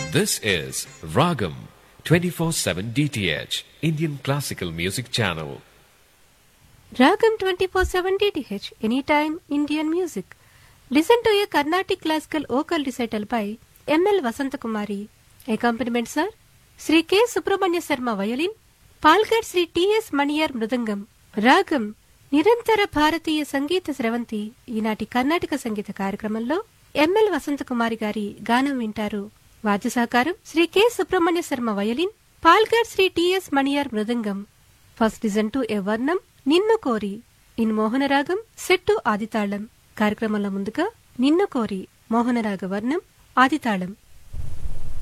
This is Ragam 24/7 DTH Indian Classical Music Channel. Ragam 24/7 DTH Anytime Indian Music. Listen to a Carnatic classical vocal recital by M.L. Vasantakumari. Accompaniments are Sri K. Subramanya Sarma violin, పాల్గడ్ Shri TS Maniyar mridangam రాగం నిరంతర భారతీయ సంగీత స్రవంతి ఈనాటి కర్ణాటక సంగీత కార్యక్రమంలో ML Vasanthakumari గారి గానం వింటారు వాద్య సహకారం శ్రీ కె సుబ్రహ్మణ్య శర్మ వయలిన్ పాల్గడ్ శ్రీ టిఎస్ మణియర్ మృదంగం ఫస్ట్ డిజన్ టు ఎ వర్ణం నిన్ను కోరి ఇన్ మోహనరాగం సెట్టు ఆదితాళం కార్యక్రమంలో ముందుగా నిన్ను కోరి మోహనరాగ వర్ణం ఆదితాళం